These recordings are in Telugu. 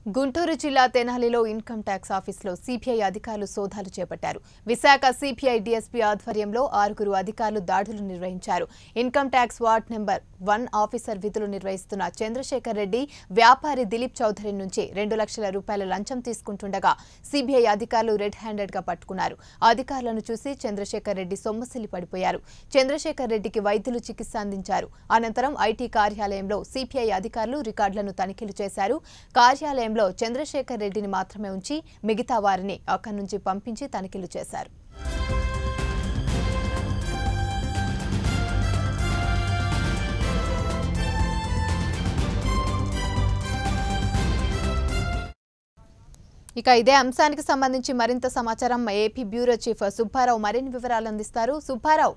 గుంటూరు జిల్లా తెనాలిలో ఇన్కమ్ ట్యాక్స్ ఆఫీసులో సిపిఐ అధికారులు సోదాలు చేపట్టారు విశాఖ సిపిఐ డీఎస్పీ ఆధ్వర్యంలో ఆరుగురు అధికారులు దాడులు నిర్వహించారు income tax ward number one officer విధులు నిర్వహిస్తున్న చంద్రశేఖర్ రెడ్డి వ్యాపారి దిలీప్ చౌదరి నుంచి రెండు లక్షల రూపాయల లంచం తీసుకుంటుండగా సిబిఐ అధికారులు రెడ్ హ్యాండెడ్ గా పట్టుకున్నారు అధికారులను చూసి చంద్రశేఖర్ రెడ్డి సొమ్మసిల్లి పడిపోయారు చంద్రశేఖర్ రెడ్డికి వైద్యులు చికిత్స అందించారు అనంతరం ఐటీ కార్యాలయంలో సిపిఐ అధికారులు రికార్డులను తనిఖీలు చేశారు కార్యాలయంలో చంద్రశేఖర్ రెడ్డిని మాత్రమే ఉంచి మిగతా వారిని అక్కడి నుంచి పంపించి తనిఖీలు చేశారు ఇక ఇదే అంశానికి సంబంధించి మరింత సమాచారం ఏపీ బ్యూరో చీఫ్ సుబ్బారావు మరిన్ని వివరాలు అందిస్తారు సుబ్బారావు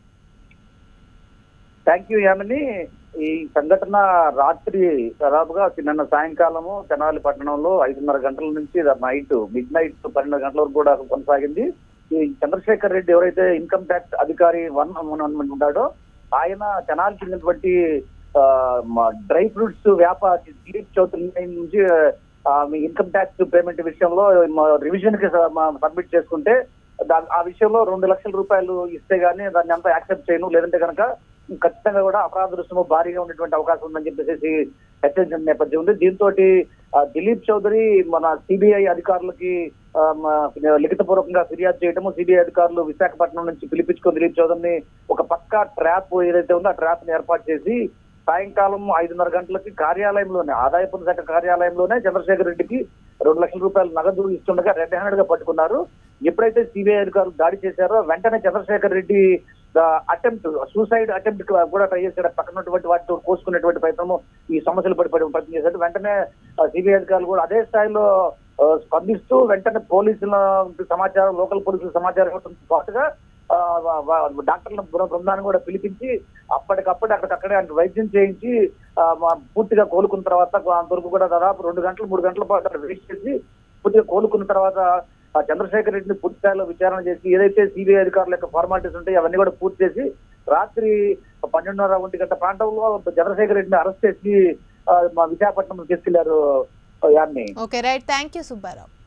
థ్యాంక్ యూ యామిని ఈ సంఘటన రాత్రి దాదాపుగా నిన్న సాయంకాలము తెనాలి పట్టణంలో ఐదున్నర గంటల నుంచి నైట్ మిడ్ నైట్ పన్నెండు గంటల వరకు కూడా కొనసాగింది ఈ చంద్రశేఖర్ రెడ్డి ఎవరైతే ఇన్కమ్ ట్యాక్స్ అధికారి వన్ ఉన్నాడో ఆయన తెనాలి చెందినటువంటి డ్రై ఫ్రూట్స్ వ్యాపారి దిలీప్ చౌదరి నుంచి ఆ, మీ ఇన్కమ్ ట్యాక్స్ పేమెంట్ విషయంలో రివిజన్ కి సబ్మిట్ చేసుకుంటే దా- ఆ విషయంలో రెండు లక్షల రూపాయలు ఇస్తే గానీ దాన్ని అంతా యాక్సెప్ట్ చేయను లేదంటే కనుక ఖచ్చితంగా కూడా అపరాధ రుసుము భారీగా ఉండేటువంటి అవకాశం ఉందని చెప్పేసి హెచ్చరించిన నేపథ్యం ఉంది దీంతో దిలీప్ చౌదరి మన సిబిఐ అధికారులకి ఆ, మ- లిఖితపూర్వకంగా ఫిర్యాదు చేయటము సిబిఐ అధికారులు విశాఖపట్నం నుంచి పిలిపించుకొని దిలీప్ చౌదరిని ఒక పక్కా ట్రాప్ ఏదైతే ఉందో ఆ ట్రాప్ ని ఏర్పాటు చేసి సాయంకాలం ఐదున్నర గంటలకి కార్యాలయంలోనే ఆదాయ పన్ను శాఖ కార్యాలయంలోనే చంద్రశేఖర్ రెడ్డికి రెండు లక్షల రూపాయలు నగదు ఇస్తుండగా రెడ్ హ్యాండెడ్ గా పట్టుకున్నారు ఎప్పుడైతే సిబిఐ అధికారులు దాడి చేశారో వెంటనే Chandrasekhar Reddy attempt suicide attempt కూడా ట్రై చేశాడు పక్కన ఉన్నటువంటి వాటితో కోసుకునేటువంటి ప్రయత్నము ఈ సమస్యలు పడిపడే ప్రయత్నం చేశాడు వెంటనే సిబిఐ అధికారులు కూడా అదే స్థాయిలో ఆ, స్పందిస్తూ వెంటనే పోలీసుల సమాచారం లోకల్ పోలీసుల సమాచారం ఇవ్వడంతో పాటుగా ఆ, వా- వా- డాక్టర్ల బృ- బృందాన్ని కూడా పిలిపించి అప్పటికప్పుడే అక్కడికక్కడే ఆయన వైద్యం చేయించి ఆ, మా- పూర్తిగా కోలుకున్న తర్వాత అంతవరకు కూడా దాదాపు రెండు గంటలు మూడు గంటల పాటు అక్కడ వెయిట్ చేసి పూర్తిగా కోలుకున్న తర్వాత ఆ చంద్రశేఖర్ రెడ్డిని పూర్తి స్థాయిలో విచారణ చేసి ఏదైతే సిబిఐ అధికారుల యొక్క ఫార్మాలిటీస్ ఉంటాయో అవన్నీ కూడా పూర్తి చేసి రాత్రి పన్నెండున్నర ఒంటి గంట ప్రాంతంలో చంద్రశేఖర్ రెడ్డిని అరెస్ట్ చేసి ఆ, మా విశాఖపట్నం తీసుకెళ్లారు యాన్ని okay right thank you Subbarao